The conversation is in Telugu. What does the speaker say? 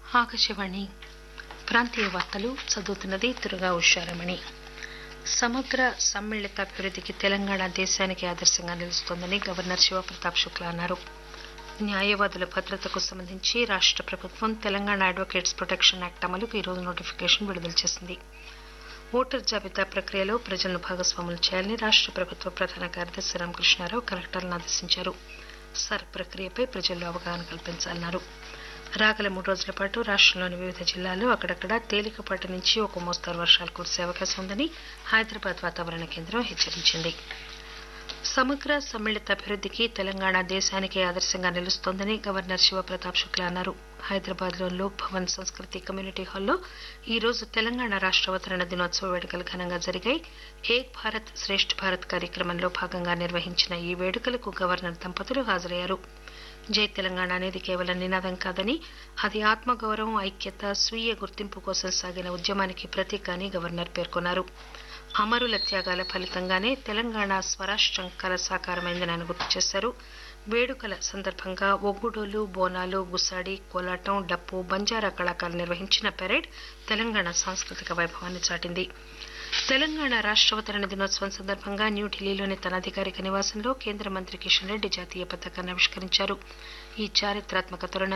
ఆకాశవాణి ప్రాంతీయ వార్తలు చదువుతున్నది దుర్గా ఉషారమణి సమగ్ర సమ్మిళిత అభివృద్ధికి తెలంగాణ దేశానికి ఆదర్శంగా నిలుస్తోందని గవర్నర్ శివప్రతాప్ శుక్లా అన్నారు న్యాయవాదుల భద్రతకు సంబంధించి రాష్ట ప్రభుత్వం తెలంగాణ అడ్వకేట్స్ ప్రొటెక్షన్ యాక్ట్ అమలుకు ఈరోజు నోటిఫికేషన్ విడుదల చేసింది ఓటర్ జాబితా ప్రక్రియలో ప్రజలను భాగస్వాములు చేయాలని రాష్ట ప్రభుత్వ ప్రధాన కార్యదర్శి రామకృష్ణారావు కలెక్టర్లను ఆదేశించారు సర్ ప్రక్రియపై ప్రజల్లో అవగాహన కల్పించాలన్నారు రాగల మూడు రోజుల పాటు రాష్టంలోని వివిధ జిల్లాల్లో అక్కడక్కడ తేలికపాటి నుంచి ఒక మోస్తరు వర్షాలు కురిసే అవకాశం ఉందని హైదరాబాద్ వాతావరణ కేంద్రం హెచ్చరించింది సమగ్ర సమ్మిళిత అభివృద్ధికి తెలంగాణ దేశానికే ఆదర్శంగా నిలుస్తోందని గవర్నర్ శివప్రతాప్ శుక్లా అన్నారు హైదరాబాద్లోని లోక్ భవన్ సంస్కృతి కమ్యూనిటీ హాల్లో ఈరోజు తెలంగాణ రాష్ట అవతరణ దినోత్సవ వేడుకలు ఘనంగా జరిగాయి ఏక్ భారత్ శ్రేష్ఠ భారత్ కార్యక్రమంలో భాగంగా నిర్వహించిన ఈ వేడుకలకు గవర్నర్ దంపతులు హాజరయ్యారు జై తెలంగాణ అనేది కేవలం నినాదం కాదని అది ఆత్మగౌరవం ఐక్యత స్వీయ గుర్తింపు కోసం సాగిన ఉద్యమానికి ప్రతీక అని గవర్నర్ పేర్కొన్నారు అమరుల త్యాగాల ఫలితంగానే తెలంగాణ స్వరాష్ట్రం కల సాకారమైందని ఆయన గుర్తు చేశారు వేడుకల సందర్భంగా ఒగ్గుడోలు బోనాలు గుసాడి కోలాటం డప్పు బంజారా కళాకారులు నిర్వహించిన పెరేడ్ తెలంగాణ సాంస్కృతిక వైభవాన్ని చాటింది తెలంగాణ రాష్ట్రావతరణ దినోత్సవం సందర్భంగా న్యూఢిల్లీలోని తన అధికారిక నివాసంలో కేంద్ర మంత్రి కిషన్ రెడ్డి జాతీయ పతాకాన్ని ఆవిష్కరించారు ఈ చారిత్రాత్మక తరుణంలో